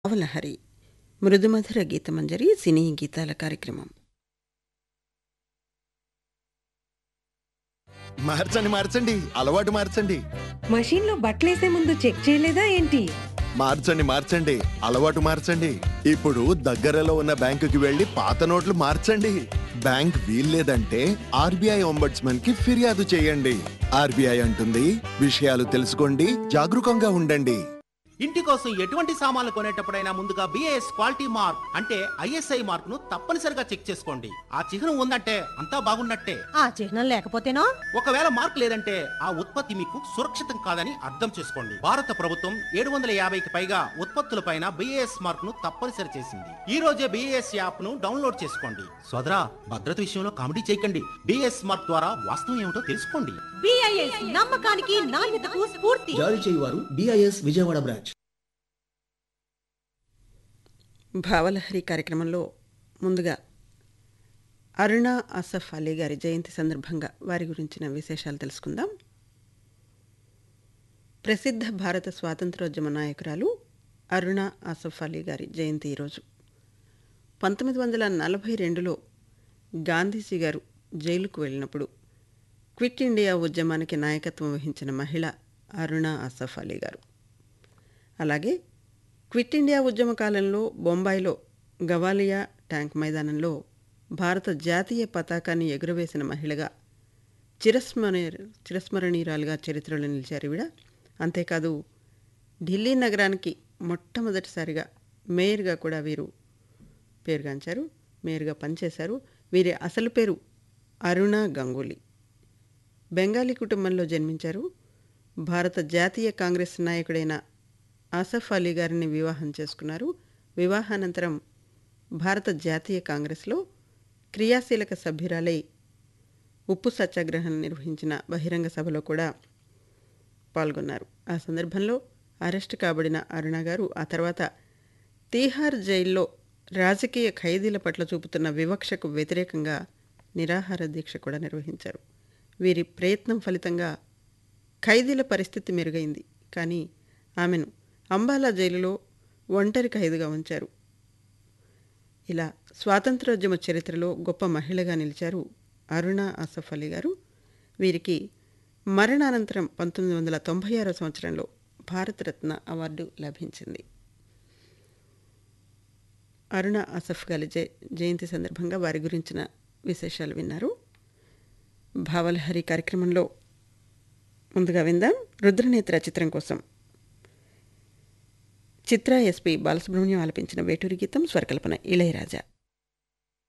అవలహరి మృదుమధుర గీతమంజరి సినీ గీతాల కార్యక్రమం మార్చండి మార్చండి అలవాటు మార్చండి మషీన్లో బట్టలేసే ముందు చెక్ చేయలేదా ఏంటి మార్చండి మార్చండి అలవాటు మార్చండి ఇప్పుడు దగ్గరలో ఉన్న బ్యాంకుకి వెళ్లి పాత నోట్లు మార్చండి బ్యాంక్ వీల్లేదంటే ఆర్బీఐ ఒంబడ్స్మన్ కి ఫిర్యాదు చేయండి ఆర్బీఐ అంటుంది విషయాలు తెలుసుకోండి జాగరూకంగా ఉండండి ఇంటి కోసం ఎటువంటి సామాన్లు కొనేటప్పుడైనా ముందుగా బిఏఎస్ క్వాలిటీ మార్క్ అంటే ఐఎస్ఐ మార్క్ ను తప్పనిసరిగా చెక్ చేసుకోండి ఆ చిహ్నం ఉందంటే అంతా బాగున్నట్టే ఆ చిహ్నం లేకపోతేనో ఒకవేళ మార్క్ లేదంటే ఆ ఉత్పత్తి మీకు సురక్షితం కాదని అర్థం చేసుకోండి భారత ప్రభుత్వం ఏడు వందల యాభైకి పైగా ఉత్పత్తులపైన బిఏఎస్ మార్క్ ను తప్పనిసరి చేసింది ఈ రోజే బిఏఎస్ యాప్ ను డౌన్లోడ్ చేసుకోండి సోదరా భద్రత విషయంలో కామెడీ చేయకండి బిఏఎస్ మార్క్ ద్వారా వాస్తవం ఏమిటో తెలుసుకోండి బిఐఎస్ నమ్మకానికి నాణ్యతకు స్ఫూర్తి జారీ చేయువారు డిఐఎస్ విజయవాడ బ్రాంచ్ భావలహరి కార్యక్రమంలో ముందుగా అరుణ అసఫ్ అలీ గారి జయంతి సందర్భంగా వారి గురించిన విశేషాలు తెలుసుకుందాం ప్రసిద్ధ భారత స్వాతంత్రోద్యమ నాయకురాలు అరుణ అసఫ్ అలీ గారి జయంతి ఈరోజు పంతొమ్మిది వందల నలభై రెండులో గాంధీజీ గారు జైలుకు వెళ్ళినప్పుడు క్విట్ ఇండియా ఉద్యమానికి నాయకత్వం వహించిన మహిళ అరుణ అసఫ్ అలీ గారు అలాగే క్విట్ ఇండియా ఉద్యమ కాలంలో బొంబాయిలో గవాలియా ట్యాంక్ మైదానంలో భారత జాతీయ పతాకాన్ని ఎగురవేసిన మహిళగా చిరస్మరణ చిరస్మరణీయురాలుగా చరిత్రలో నిలిచారు ఈవిడ అంతేకాదు ఢిల్లీ నగరానికి మొట్టమొదటిసారిగా మేయర్గా కూడా వీరు పేరుగాంచారు మేయర్గా పనిచేశారు వీరి అసలు పేరు అరుణ గంగూలీ బెంగాలీ కుటుంబంలో జన్మించారు భారత జాతీయ కాంగ్రెస్ నాయకుడైన ఆసఫ్ అలీ గారిని వివాహం చేసుకున్నారు వివాహానంతరం భారత జాతీయ కాంగ్రెస్లో క్రియాశీలక సభ్యురాలై ఉప్పు సత్యాగ్రహం నిర్వహించిన బహిరంగ సభలో కూడా పాల్గొన్నారు ఆ సందర్భంలో అరెస్టు కాబడిన అరుణ గారు ఆ తర్వాత తీహార్ జైల్లో రాజకీయ ఖైదీల పట్ల చూపుతున్న వివక్షకు వ్యతిరేకంగా నిరాహార దీక్ష కూడా నిర్వహించారు వీరి ప్రయత్నం ఫలితంగా ఖైదీల పరిస్థితి మెరుగైంది కానీ ఆమెను అంబాలా జైలులో ఒంటరి ఖైదుగా ఉంచారు ఇలా స్వాతంత్రోద్యమ చరిత్రలో గొప్ప మహిళగా నిలిచారు అరుణ అసఫ్ అలీ గారు వీరికి మరణానంతరం పంతొమ్మిది వందల తొంభై ఆరో సంవత్సరంలో భారతరత్న అవార్డు లభించింది అరుణ అసఫ్ గారి జయ జయంతి సందర్భంగా వారి గురించిన విశేషాలు విన్నారు భావలహరి కార్యక్రమంలో ముందుగా విందాం రుద్రనేత్ర చిత్రం కోసం చిత్ర ఎస్పి బాలసుబ్రహ్మణ్యం ఆలపించిన వేటూరి గీతం స్వరకల్పన ఇళయరాజా